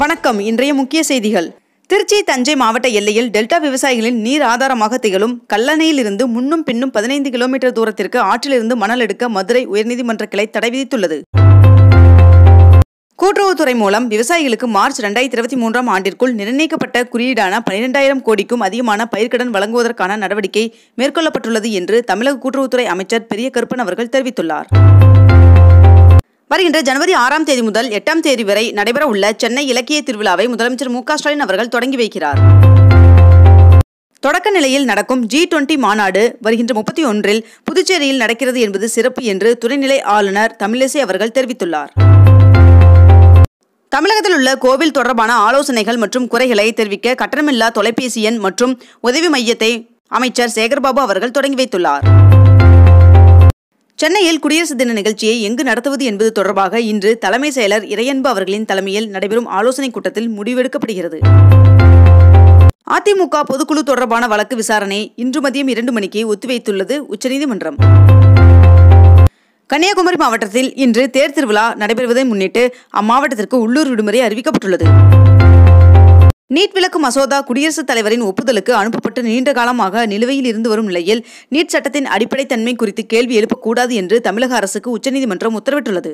வணக்கம் இன்றைய முக்கிய செய்திகள் திருச்சி தஞ்சை மாவட்ட எல்லையில் டெல்டா விவசாயிகளின் நீர் ஆதாரமாக திகழும் கல்லணையிலிருந்து முன்னும் பின்னும் பதினைந்து கிலோமீட்டர் தூரத்திற்கு ஆற்றிலிருந்து மணல் எடுக்க மதுரை உயர்நீதிமன்ற கிளை தடை விதித்துள்ளது கூட்டுறவுத்துறை மூலம் விவசாயிகளுக்கு மார்ச் ரெண்டாயிரத்தி இருபத்தி மூன்றாம் ஆண்டிற்குள் நிர்ணயிக்கப்பட்ட குறியீடான பனிரெண்டாயிரம் கோடிக்கும் அதிகமான பயிர்க்கடன் வழங்குவதற்கான நடவடிக்கை மேற்கொள்ளப்பட்டுள்ளது என்று தமிழக கூட்டுறவுத்துறை அமைச்சர் பெரிய கருப்பன் அவர்கள் தெரிவித்துள்ளார் வருகின்ற ஜனவரி ஆறாம் தேதி முதல் எட்டாம் தேதி வரை நடைபெற உள்ள சென்னை இலக்கிய திருவிழாவை முதலமைச்சர் மு க ஸ்டாலின் அவர்கள் தொடங்கி வைக்கிறார் தொடக்க நிலையில் நடக்கும் ஜி டுவெண்டி மாநாடு வருகின்ற முப்பத்தி ஒன்றில் புதுச்சேரியில் நடக்கிறது என்பது சிறப்பு என்று துணைநிலை ஆளுநர் தமிழிசை அவர்கள் தெரிவித்துள்ளார் தமிழகத்தில் உள்ள கோவில் தொடர்பான ஆலோசனைகள் மற்றும் குறைகளை தெரிவிக்க கட்டணமில்லா தொலைபேசி எண் மற்றும் உதவி மையத்தை அமைச்சர் சேகர்பாபு அவர்கள் தொடங்கி வைத்துள்ளார் சென்னையில் குடியரசு தின நிகழ்ச்சியை எங்கு நடத்துவது என்பது தொடர்பாக இன்று தலைமை செயலர் இறையன்பு அவர்களின் தலைமையில் நடைபெறும் ஆலோசனைக் கூட்டத்தில் முடிவெடுக்கப்படுகிறது அதிமுக பொதுக்குழு தொடர்பான வழக்கு விசாரணை இன்று மதியம் இரண்டு மணிக்கு ஒத்திவைத்துள்ளது உச்சநீதிமன்றம் கன்னியாகுமரி மாவட்டத்தில் இன்று தேர் திருவிழா நடைபெறுவதை முன்னிட்டு அம்மாவட்டத்திற்கு உள்ளூர் விடுமுறை அறிவிக்கப்பட்டுள்ளது நீட் விலக்கு மசோதா குடியரசுத் தலைவரின் ஒப்புதலுக்கு அனுப்பப்பட்டு நீண்ட காலமாக நிலுவையில் இருந்து வரும் நிலையில் நீட் சட்டத்தின் அடிப்படை தன்மை குறித்து கேள்வி எழுப்பக்கூடாது என்று தமிழக அரசுக்கு உச்சநீதிமன்றம் உத்தரவிட்டுள்ளது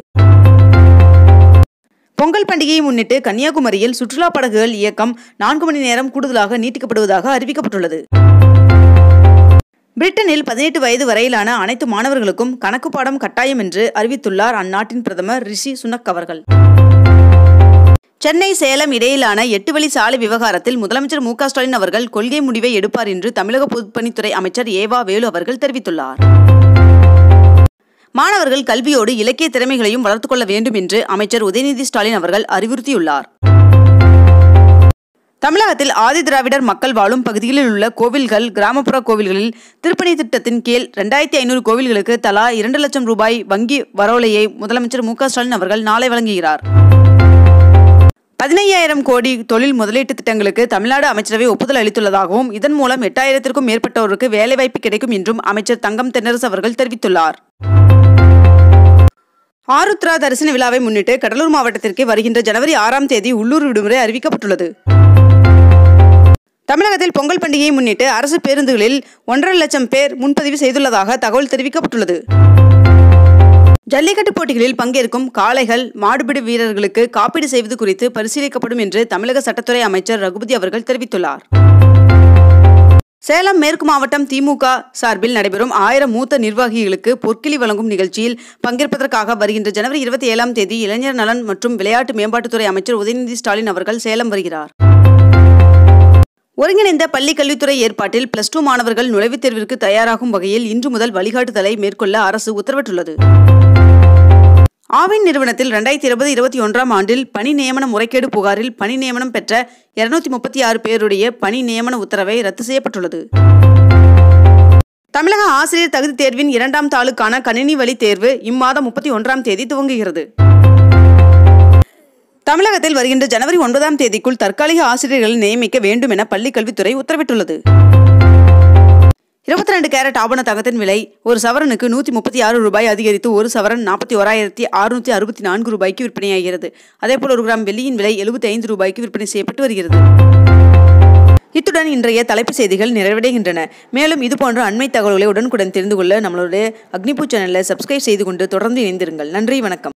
பொங்கல் பண்டிகையை முன்னிட்டு கன்னியாகுமரியில் சுற்றுலா படகுகள் இயக்கம் நான்கு மணி நேரம் கூடுதலாக நீட்டிக்கப்படுவதாக அறிவிக்கப்பட்டுள்ளது பிரிட்டனில் பதினெட்டு வயது வரையிலான அனைத்து மாணவர்களுக்கும் கணக்கு பாடம் கட்டாயம் என்று அறிவித்துள்ளார் அந்நாட்டின் பிரதமர் ரிஷி சுனக் அவர்கள் சென்னை சேலம் இடையிலான எட்டு வழி சாலை விவகாரத்தில் முதலமைச்சர் மு ஸ்டாலின் அவர்கள் கொள்கை முடிவை எடுப்பார் என்று தமிழக பொதுப்பணித்துறை அமைச்சர் ஏவா வேலு அவர்கள் தெரிவித்துள்ளார் மாணவர்கள் கல்வியோடு இலக்கிய திறமைகளையும் வளர்த்துக் கொள்ள வேண்டும் என்று அமைச்சர் உதயநிதி ஸ்டாலின் அவர்கள் அறிவுறுத்தியுள்ளார் தமிழகத்தில் ஆதி திராவிடர் மக்கள் வாழும் பகுதிகளில் உள்ள கோவில்கள் கிராமப்புற கோவில்களில் திருப்பணி திட்டத்தின் கீழ் ரெண்டாயிரத்தி ஐநூறு கோவில்களுக்கு தலா இரண்டு லட்சம் ரூபாய் வங்கி வரவுலையை முதலமைச்சர் மு ஸ்டாலின் அவர்கள் நாளை வழங்குகிறார் பதினையாயிரம் கோடி தொழில் முதலீட்டு திட்டங்களுக்கு தமிழ்நாடு அமைச்சரவை ஒப்புதல் அளித்துள்ளதாகவும் இதன் மூலம் எட்டாயிரத்திற்கும் மேற்பட்டோருக்கு வேலைவாய்ப்பு கிடைக்கும் என்றும் அமைச்சர் தங்கம் தென்னரசு அவர்கள் தெரிவித்துள்ளார் ஆருத்ரா தரிசன விழாவை முன்னிட்டு கடலூர் மாவட்டத்திற்கு வருகின்ற ஜனவரி ஆறாம் தேதி உள்ளூர் விடுமுறை அறிவிக்கப்பட்டுள்ளது தமிழகத்தில் பொங்கல் பண்டிகையை முன்னிட்டு அரசு பேருந்துகளில் ஒன்றரை லட்சம் பேர் முன்பதிவு செய்துள்ளதாக தகவல் தெரிவிக்கப்பட்டுள்ளது ஜல்லிக்கட்டு போட்டிகளில் பங்கேற்கும் காளைகள் மாடுபிடி வீரர்களுக்கு காப்பீடு செய்வது குறித்து பரிசீலிக்கப்படும் என்று தமிழக சட்டத்துறை அமைச்சர் ரகுபதி அவர்கள் தெரிவித்துள்ளார் சேலம் மேற்கு மாவட்டம் திமுக சார்பில் நடைபெறும் ஆயிரம் மூத்த நிர்வாகிகளுக்கு பொற்கிளி வழங்கும் நிகழ்ச்சியில் பங்கேற்பதற்காக வருகின்ற ஜனவரி இருபத்தி ஏழாம் தேதி இளைஞர் நலன் மற்றும் விளையாட்டு மேம்பாட்டுத்துறை அமைச்சர் உதயநிதி ஸ்டாலின் அவர்கள் சேலம் வருகிறார் ஒருங்கிணைந்த பள்ளி கல்வித்துறை ஏற்பாட்டில் பிளஸ் டூ மாணவர்கள் நுழைவுத் தேர்விற்கு தயாராகும் வகையில் இன்று முதல் வழிகாட்டுதலை மேற்கொள்ள அரசு உத்தரவிட்டுள்ளது ஆவின் நிறுவனத்தில் ரெண்டாயிரத்தி இருபது இருபத்தி ஒன்றாம் ஆண்டில் பணி நியமன முறைகேடு புகாரில் பணி நியமனம் பெற்ற இருநூத்தி முப்பத்தி ஆறு பேருடைய பணி நியமன உத்தரவை ரத்து செய்யப்பட்டுள்ளது தமிழக ஆசிரியர் தகுதி தேர்வின் இரண்டாம் தாளுக்கான கணினி வழி தேர்வு இம்மாதம் முப்பத்தி ஒன்றாம் தேதி துவங்குகிறது தமிழகத்தில் வருகின்ற ஜனவரி ஒன்பதாம் தேதிக்குள் தற்காலிக ஆசிரியர்களை நியமிக்க வேண்டும் என பள்ளி கல்வித்துறை உத்தரவிட்டுள்ளது இருபத்தி ரெண்டு கேரட் ஆபண தங்கத்தின் விலை ஒரு சவரனுக்கு நூற்றி முப்பத்தி ஆறு ரூபாய் அதிகரித்து ஒரு சவரன் நாற்பத்தி ஓராயிரத்தி அறுநூற்றி அறுபத்தி நான்கு ரூபாய்க்கு விற்பனையாகிறது அதேபோல் ஒரு கிராம் வெள்ளியின் விலை எழுபத்தி ஐந்து ரூபாய்க்கு விற்பனை செய்யப்பட்டு வருகிறது இத்துடன் இன்றைய தலைப்புச் செய்திகள் நிறைவடைகின்றன மேலும் இதுபோன்ற அண்மை தகவல்களை உடனுக்குடன் தெரிந்து கொள்ள நம்மளுடைய அக்னிபூ சேனலை சப்ஸ்கிரைப் செய்து கொண்டு தொடர்ந்து இணைந்திருங்கள் நன்றி வணக்கம்